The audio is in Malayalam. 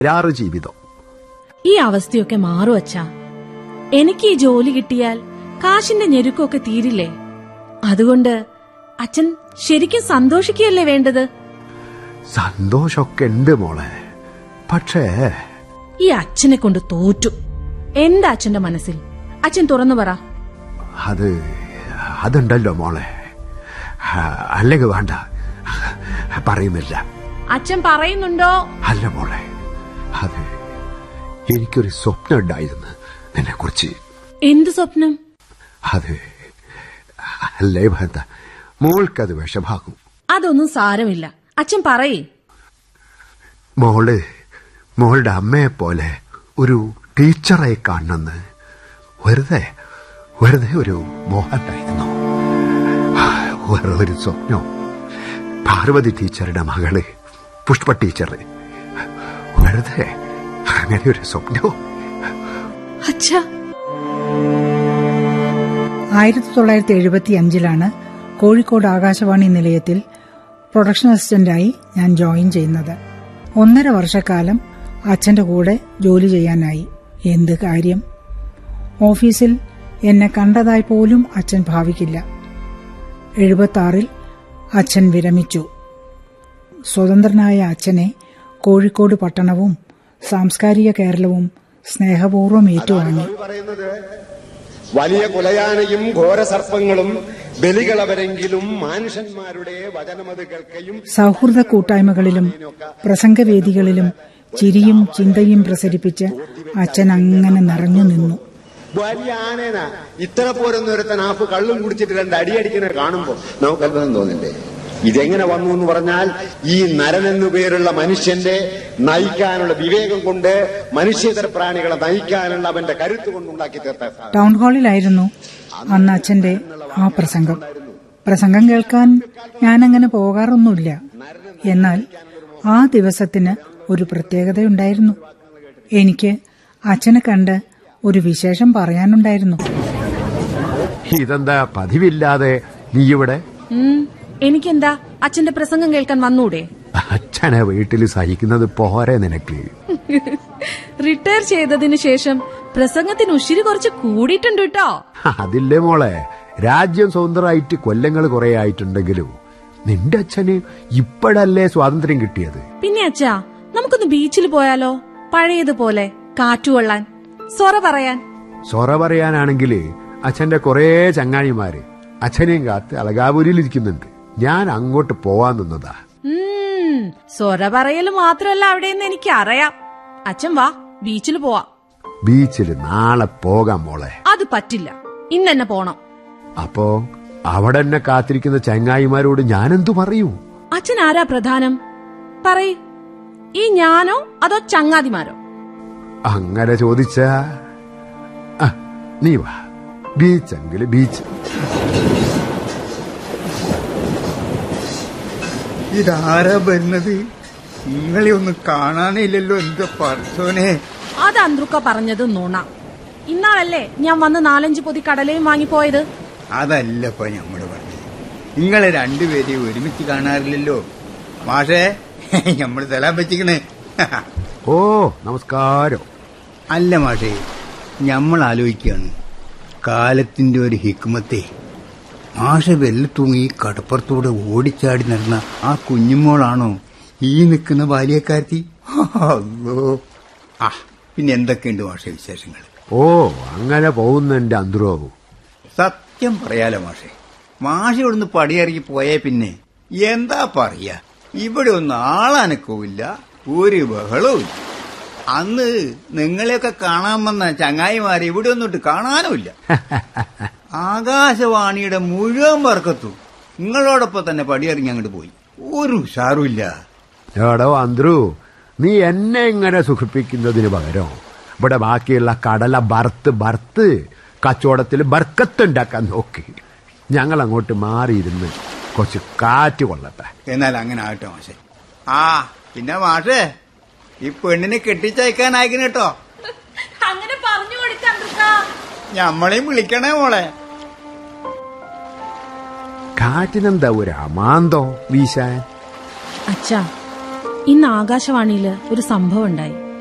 രാറ് ജീവിതം ഈ അവസ്ഥയൊക്കെ മാറും അച്ഛാ എനിക്ക് ഈ ജോലി കിട്ടിയാൽ കാശിന്റെ ഞെരുക്കമൊക്കെ തീരില്ലേ അതുകൊണ്ട് അച്ഛൻ ശരിക്കും സന്തോഷിക്കുകയല്ലേ വേണ്ടത് സന്തോഷമൊക്കെ ഉണ്ട് മോളെ പക്ഷേ ഈ അച്ഛനെ കൊണ്ട് തോറ്റു എന്താ അച്ഛന്റെ മനസ്സിൽ അച്ഛൻ തുറന്നു പറ അത് അതുണ്ടല്ലോ മോളെ അല്ലെങ്കിൽ വേണ്ട പറയുന്നില്ല അച്ഛൻ പറയുന്നുണ്ടോ അല്ല മോളെ അത് എനിക്കൊരു സ്വപ്നം ഉണ്ടായിരുന്നു നിന്നെ കുറിച്ച് എന്ത് സ്വപ്നം അത് അല്ലേ ഭർത്ത മോൾക്കത് വിഷമാകും അതൊന്നും സാരമില്ല അച്ഛൻ പറയേ മോള് മോളുടെ അമ്മയെ പോലെ ഒരു ടീച്ചറെ കാണണമെന്ന് വെറുതെ വെറുതെ ഒരു മോഹമുണ്ടായിരുന്നു വേറെ ഒരു സ്വപ്നം പാർവതി ടീച്ചറുടെ മകള് പുഷ്പ ടീച്ചർ വെറുതെ അങ്ങനെ ഒരു സ്വപ്നം അച്ഛാ ആയിരത്തി തൊള്ളായിരത്തി എഴുപത്തി അഞ്ചിലാണ് കോഴിക്കോട് ആകാശവാണി നിലയത്തിൽ പ്രൊഡക്ഷൻ അസിസ്റ്റന്റായി ഞാൻ ജോയിൻ ചെയ്യുന്നത് ഒന്നര വർഷക്കാലം അച്ഛന്റെ കൂടെ ജോലി ചെയ്യാനായി എന്ത് കാര്യം ഓഫീസിൽ എന്നെ കണ്ടതായി പോലും അച്ഛൻ ഭാവിക്കില്ല എഴുപത്തി അച്ഛൻ വിരമിച്ചു സ്വതന്ത്രനായ അച്ഛനെ കോഴിക്കോട് പട്ടണവും സാംസ്കാരിക കേരളവും സ്നേഹപൂർവ്വം ഏറ്റുവാങ്ങി പറയുന്നത് വലിയ കുലയാനയും ഘോരസർപ്പങ്ങളും ബലികളവരെങ്കിലും മനുഷ്യന്മാരുടെ വചനമത് കേൾക്കയും സൗഹൃദ കൂട്ടായ്മകളിലും പ്രസംഗവേദികളിലും ചിരിയും ചിന്തയും പ്രസരിപ്പിച്ച് അച്ഛൻ അങ്ങനെ നിറഞ്ഞു നിന്നു വലിയ ആനേന ഇത്ര പോരൊന്നും ഒരുത്തൻ ആഫ് കള്ളും കുടിച്ചിട്ട് രണ്ട് അടിയടിക്കുന്നത് കാണുമ്പോൾ നമുക്ക് അത്ഭുതം തോന്നില്ലേ ഇതെങ്ങനെ വന്നു എന്ന് പറഞ്ഞാൽ ഈ നരൻ എന്നു പേരുള്ള മനുഷ്യന്റെ നയിക്കാനുള്ള വിവേകം കൊണ്ട് മനുഷ്യേതര പ്രാണികളെ നയിക്കാനുള്ള അവന്റെ കരുത്ത് കൊണ്ടുണ്ടാക്കി തീർത്ത സാധനം. ടൗൺ ഹാളിലായിരുന്നു അന്ന് അച്ഛന്റെ ആ പ്രസംഗം പ്രസംഗം കേൾക്കാൻ ഞാനങ്ങനെ പോകാറൊന്നുമില്ല എന്നാൽ ആ ദിവസത്തിന് ഒരു പ്രത്യേകതയുണ്ടായിരുന്നു എനിക്ക് അച്ഛനെ കണ്ട് ഒരു വിശേഷം പറയാനുണ്ടായിരുന്നു ഇതെന്താ പതിവില്ലാതെ നീ ഇവിടെ ഉം, എനിക്കെന്താ അച്ഛന്റെ പ്രസംഗം കേൾക്കാൻ വന്നൂടെ അച്ഛനെ വീട്ടിൽ സഹിക്കുന്നത് പോരെ നിനക്ക് റിട്ടയർ ചെയ്തതിനു ശേഷം പ്രസംഗത്തിന് ഉശിരി കുറച്ച് കൂടിയിട്ടുണ്ട് കേട്ടോ അതില്ലേ മോളെ രാജ്യം സ്വതന്ത്രമായിട്ട് കൊല്ലങ്ങൾ കുറെ ആയിട്ടുണ്ടെങ്കിലും നിന്റെ അച്ഛന് ഇപ്പോഴല്ലേ സ്വാതന്ത്ര്യം കിട്ടിയത് പിന്നെ അച്ഛാ നമുക്കൊന്ന് ബീച്ചിൽ പോയാലോ പഴയതുപോലെ കാറ്റുകൊള്ളാൻ സൊറ പറയാൻ സൊറ പറയാനാണെങ്കിൽ അച്ഛന്റെ കുറേ ചങ്ങാഴിമാര് അച്ഛനെയും കാത്ത് അലകാപുരിയിൽ ഇരിക്കുന്നുണ്ട് ഞാൻ അങ്ങോട്ട് പോവാൻ നിന്നതാ ഉം, സൊറ പറയല് മാത്രമല്ല അവിടെയെന്ന് എനിക്ക് അറിയാം അച്ഛൻ വാ ബീച്ചിൽ പോവാ ബീച്ചിൽ നാളെ പോകാം മോളെ അത് പറ്റില്ല ഇന്നെന്നെ പോണം അപ്പോ അവിടെ എന്നെ കാത്തിരിക്കുന്ന ചങ്ങായിമാരോട് ഞാനെന്തു പറയൂ അച്ഛൻ ആരാ പ്രധാനം പറയ് ഈ ഞാനോ അതോ ചങ്ങാതിമാരോ അങ്ങനെ ചോദിച്ച നീ വാ ബീച്ചെങ്കിൽ ബീച്ച് ഇതാരാ വരുന്നത് നിങ്ങളെ ഒന്നും കാണാനില്ലല്ലോ എന്റെ പറച്ചോനെ അത് അന്ത്രുക്ക പറഞ്ഞത് നുണ ഇന്നാളല്ലേ ഞാൻ വന്ന് നാലഞ്ച് പൊതി കടലയും വാങ്ങിപ്പോയത് അതല്ലപ്പ ഞമ്മള് പറഞ്ഞത് നിങ്ങളെ രണ്ടുപേരെയും ഒരുമിച്ച് കാണാറില്ലല്ലോ മാഷേ ഞമ്മള് തലാൻ പറ്റിക്കണേ ഓ നമസ്കാരം അല്ല മാഷേ ഞമ്മൾ ആലോചിക്കുകയാണ് കാലത്തിന്റെ ഒരു ഹിക്മത്തെ മാഷ വെല്ല തൂങ്ങി കടപ്പുറത്തൂടെ ഓടിച്ചാടി നടന്ന ആ കുഞ്ഞുമോളാണോ ഈ നിൽക്കുന്ന ബാല്യക്കാരത്തി അല്ലോ ആ പിന്നെ എന്തൊക്കെയുണ്ട് മാഷ വിശേഷങ്ങൾ ഓ അങ്ങനെ പോകുന്നുണ്ട് അന്ത്രോ സത്യം പറയാലോ മാഷെ മാഷ ഇവിടുന്ന് പടിയിറങ്ങി പോയേ പിന്നെ എന്താ പറയാ ഇവിടെ ഒന്നും ആളനക്കവുമില്ല ഒരു ബഹളവും ഇല്ല അന്ന് നിങ്ങളെയൊക്കെ കാണാൻ വന്ന ചങ്ങായിമാരെ ഇവിടെ ഒന്നിട്ട് കാണാനുമില്ല ആകാശവാണിയുടെ മുഴുവൻ വർക്കത്തും നിങ്ങളോടൊപ്പം തന്നെ പടിയിറങ്ങി അങ്ങോട്ട് പോയി ഒരു ഉഷാറുമില്ല എടോ അന്ത്രു നീ എന്നെ ഇങ്ങനെ സുഖിപ്പിക്കുന്നതിന് പകരം ഇവിടെ ബാക്കിയുള്ള കടല ബർത്ത് ബർത്ത് കച്ചവടത്തിൽ ബർക്കത്തുണ്ടാക്കാൻ നോക്കി ഞങ്ങൾ അങ്ങോട്ട് മാറിയിരുന്ന് കുറച്ച് കാറ്റ് കൊള്ളട്ടെ എന്നാൽ അങ്ങനെ ആകട്ടെ മാഷെ ആ പിന്നെ മാഷേ ഈ പെണ്ണിനെ കെട്ടിച്ചയക്കാനായിക്കണ കേട്ടോ അങ്ങനെ പറഞ്ഞു കൊടുക്കാം ഞമ്മളെയും വിളിക്കണേ മോളെ കാറ്റിനെന്താ ഒരു അമാന്തോ വീശാൻ അച്ഛാ ഇന്ന് ആകാശവാണിയില് ഒരു സംഭവം ഉണ്ടായി